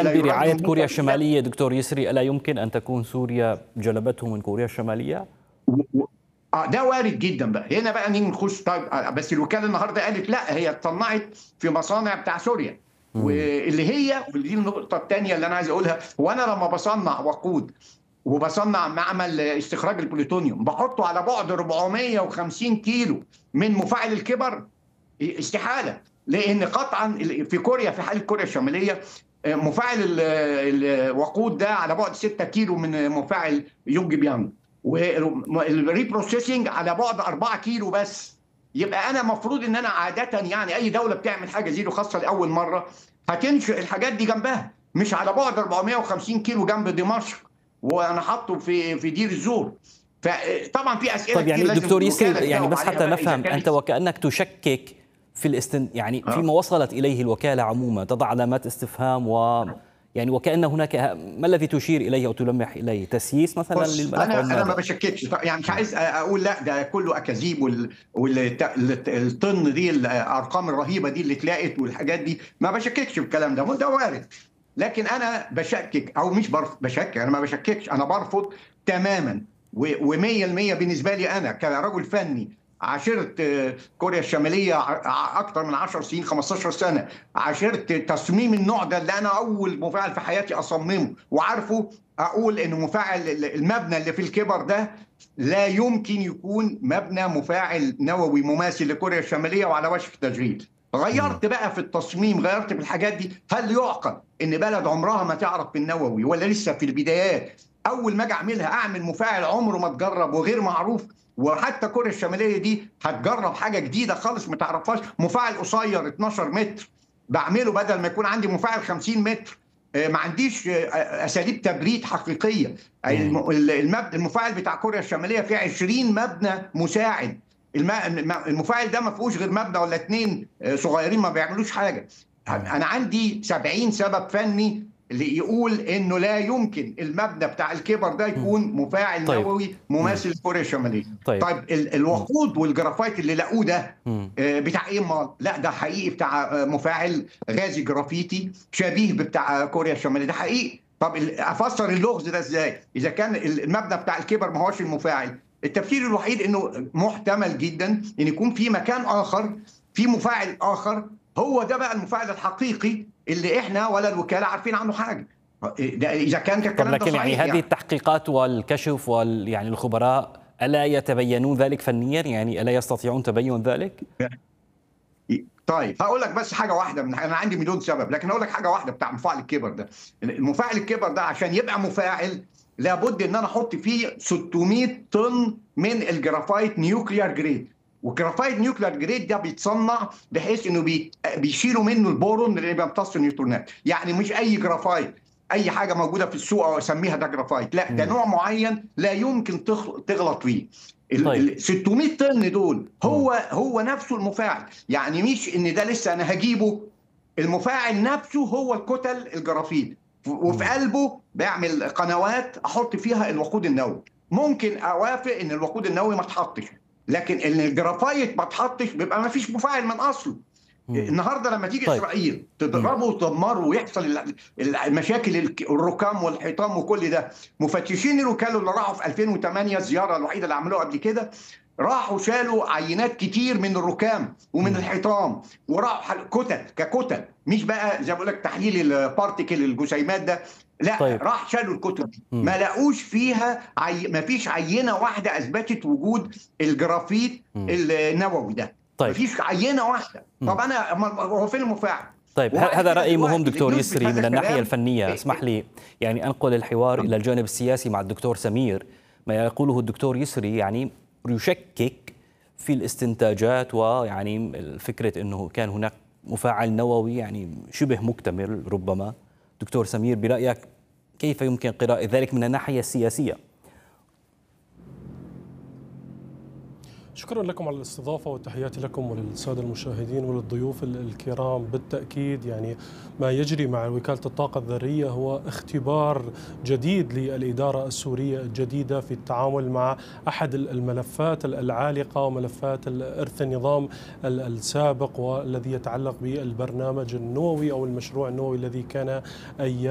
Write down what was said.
لا يراد برعاية منه كوريا تنفيذ- الشمالية دكتور يسري ألا يمكن أن تكون سوريا جلبته من كوريا الشمالية؟ و- اه ده وارد جدا بقى هنا بقى نيجي نخش طيب آه، بس الوكاله النهارده قالت لا هي اتصنعت في مصانع بتاع سوريا واللي هي ودي النقطه الثانيه اللي انا عايز اقولها هو انا لما بصنع وقود وبصنع معمل استخراج البلوتونيوم بحطه على بعد 450 كيلو من مفاعل الكبر استحاله لان قطعا في كوريا في حاله كوريا الشماليه مفاعل ال- الوقود ده على بعد 6 كيلو من مفاعل يونج بيانج والريبروسيسنج على بعد 4 كيلو بس يبقى انا المفروض ان انا عاده يعني اي دوله بتعمل حاجه زي دي خاصه لاول مره هتنشئ الحاجات دي جنبها مش على بعد 450 كيلو جنب دمشق وانا حاطه في في دير الزور فطبعا في اسئله طيب يعني كتير لازم دكتور يسري الوكالة يعني تجاوب بس عليها حتى بقى إذا نفهم كانت أنت وكأنك تشكك في الاستن يعني آه. فيما وصلت إليه الوكالة عموما تضع علامات استفهام و يعني وكأن هناك ما الذي تشير إليه أو تلمح إليه تسييس مثلا بص للملف انا أو انا ما ماذا؟ بشككش يعني مش عايز اقول لا ده كله اكاذيب وال- والت- الطن دي الارقام الرهيبه دي اللي اتلاقت والحاجات دي ما بشككش في الكلام ده ده وارد لكن انا بشكك او مش برف بشكك انا ما بشككش انا برفض تماما و100% بالنسبه لي انا كرجل فني عاشرت آه، كوريا الشماليه ع- اكتر من 10 سنين 15 سنه عاشرت تصميم النوع ده اللي انا اول مفاعل في حياتي اصممه وعارفه اقول ان مفاعل المبنى اللي في الكبر ده لا يمكن يكون مبنى مفاعل نووي مماثل لكوريا الشماليه وعلى وشك التشغيل غيرت بقى في التصميم غيرت في الحاجات دي هل يعقل ان بلد عمرها ما تعرف بالنووي ولا لسه في البدايات اول ما اجي اعملها اعمل مفاعل عمره ما اتجرب وغير معروف وحتى كوريا الشماليه دي هتجرب حاجه جديده خالص ما تعرفهاش مفاعل قصير 12 متر بعمله بدل ما يكون عندي مفاعل 50 متر آه، ما عنديش آه، اساليب تبريد حقيقيه الم- المب- المفاعل بتاع كوريا الشماليه فيه 20 مبنى مساعد الم- الم- المفاعل ده ما فيهوش غير مبنى ولا اتنين آه، صغيرين ما بيعملوش حاجه انا عندي 70 سبب فني اللي يقول انه لا يمكن المبنى بتاع الكبر ده يكون مفاعل طيب. نووي مماثل لكوريا الشماليه طيب. طيب ال- الوقود والجرافايت اللي لقوه ده مم. آه، بتاع ايه امال؟ لا ده حقيقي بتاع آه، مفاعل غازي جرافيتي شبيه بتاع آه، كوريا الشماليه ده حقيقي طب ال- افسر اللغز ده ازاي؟ اذا كان ال- المبنى بتاع الكبر ما هوش المفاعل التفسير الوحيد انه محتمل جدا ان يكون في مكان اخر في مفاعل اخر هو ده بقى المفاعل الحقيقي اللي احنا ولا الوكاله عارفين عنه حاجه ده اذا كان طب الكلام ده لكن يعني صحيح هذه التحقيقات والكشف وال يعني الخبراء ألا يتبينون ذلك فنيا يعني ألا يستطيعون تبين ذلك؟ طيب هقول لك بس حاجه واحده من انا عندي مليون سبب لكن هقول لك حاجه واحده بتاع مفاعل الكبر ده المفاعل الكبر ده عشان يبقى مفاعل لابد ان انا احط فيه 600 طن من الجرافايت نيوكليار جريد والجرافايت نيوكليار جريد ده بيتصنع بحيث انه بي بيشيلوا منه البورون اللي بيمتص النيوترونات يعني مش اي جرافايت اي حاجه موجوده في السوق او اسميها ده جرافايت لا ده مم. نوع معين لا يمكن تخ- تغلط فيه ال طيب. ال 600 طن دول هو هو نفسه المفاعل يعني مش ان ده لسه انا هجيبه المفاعل نفسه هو الكتل الجرافيت وفي قلبه بعمل قنوات احط فيها الوقود النووي ممكن اوافق ان الوقود النووي ما اتحطش لكن ان الجرافايت ما اتحطش بيبقى ما فيش مفاعل من اصله مم. النهارده لما تيجي طيب. اسرائيل تضربه وتدمره ويحصل ال- ال- المشاكل الك- الركام والحيطان وكل ده مفتشين الوكاله اللي راحوا في 2008 الزياره الوحيده اللي عملوها قبل كده راحوا شالوا عينات كتير من الركام ومن مم. الحيطان وراحوا حل- كتل ككتل مش بقى زي ما بقول لك تحليل البارتيكل الجسيمات ده لا طيب. راح شالوا الكتب دي مم. ما لقوش فيها عي... ما فيش عينه واحده اثبتت وجود الجرافيت مم. النووي ده طيب. ما فيش عينه واحده مم. طب انا أمال هو فين المفاعل طيب وبعد ه- هذا كده رأي دلوقتي مهم دكتور النيوز يسري بهذا من الناحية الكلام- الفنية إيه- اسمح لي يعني أنقل الحوار إلى الجانب السياسي مع الدكتور سمير ما يقوله الدكتور يسري يعني يشكك في الاستنتاجات ويعني فكرة أنه كان هناك مفاعل نووي يعني شبه مكتمل ربما دكتور سمير برأيك كيف يمكن قراءة ذلك من الناحية السياسية شكرا لكم على الاستضافة وتحياتي لكم وللسادة المشاهدين وللضيوف ال- الكرام بالتأكيد يعني ما يجري مع وكالة الطاقة الذرية هو اختبار جديد للإدارة السورية الجديدة في التعامل مع أحد ال- الملفات ال- العالقة وملفات ال- إرث النظام ال- السابق والذي يتعلق بالبرنامج النووي أو المشروع النووي الذي كان أيام